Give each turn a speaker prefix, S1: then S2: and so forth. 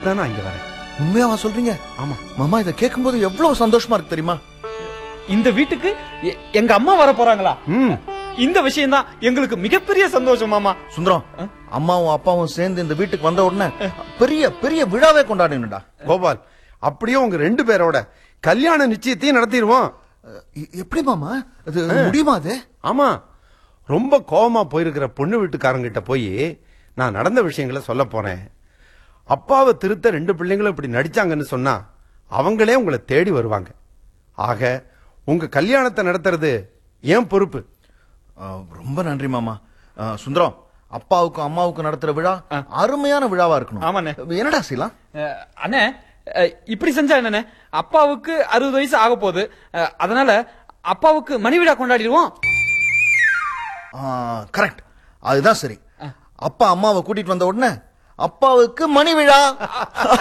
S1: தான் நான் இங்க வரேன்
S2: உண்மையாவா சொல்றீங்க
S1: ஆமா
S2: மாமா இதை கேட்கும்போது எவ்வளவு சந்தோஷமா இருக்கு தெரியுமா
S3: இந்த வீட்டுக்கு எ- எங்க அம்மா வர போறாங்களா
S1: ம்
S3: இந்த விஷயம் தான் எங்களுக்கு மிகப்பெரிய சந்தோஷம் மாமா
S2: சுந்தரம் அம்மாவும் அப்பாவும் சேர்ந்து இந்த வீட்டுக்கு வந்த உடனே பெரிய பெரிய விழாவே கொண்டாடினுடா
S1: கோபால் அப்படியே உங்க ரெண்டு பேரோட கல்யாண நிச்சயத்தையும் நடத்திடுவோம்
S2: எ- எப்படி மாமா அது முடியுமா அது
S1: ஆமா ரொம்ப கோவமா போயிருக்கிற பொண்ணு வீட்டுக்காரங்கிட்ட போய் நான் நடந்த விஷயங்களை சொல்ல போறேன் அப்பாவை திருத்த ரெண்டு பிள்ளைங்களும் இப்படி நடிச்சாங்கன்னு சொன்னா அவங்களே உங்களை தேடி வருவாங்க ஆக உங்க கல்யாணத்தை நடத்துறது ஏன் பொறுப்பு
S2: ஆ, ரொம்ப நன்றி மாமா ஆ, சுந்தரம் அப்பாவுக்கும் அம்மாவுக்கும் நடத்துற விழா அருமையான விழாவா இருக்கணும்
S3: ஆமாண்ணே.
S2: என்னடா செய்யலாம்
S3: அஹ், அண்ணே அஹ், இப்படி செஞ்சா என்னண்ணே அப்பாவுக்கு அறுபது வயசு ஆக போகுது அஹ், அதனால அப்பாவுக்கு மணி விழா கொண்டாடிடுவோம்
S2: கரெக்ட் அதுதான் சரி அப்பா அம்மாவை கூட்டிட்டு வந்த உடனே அப்பாவுக்கு மணி விழா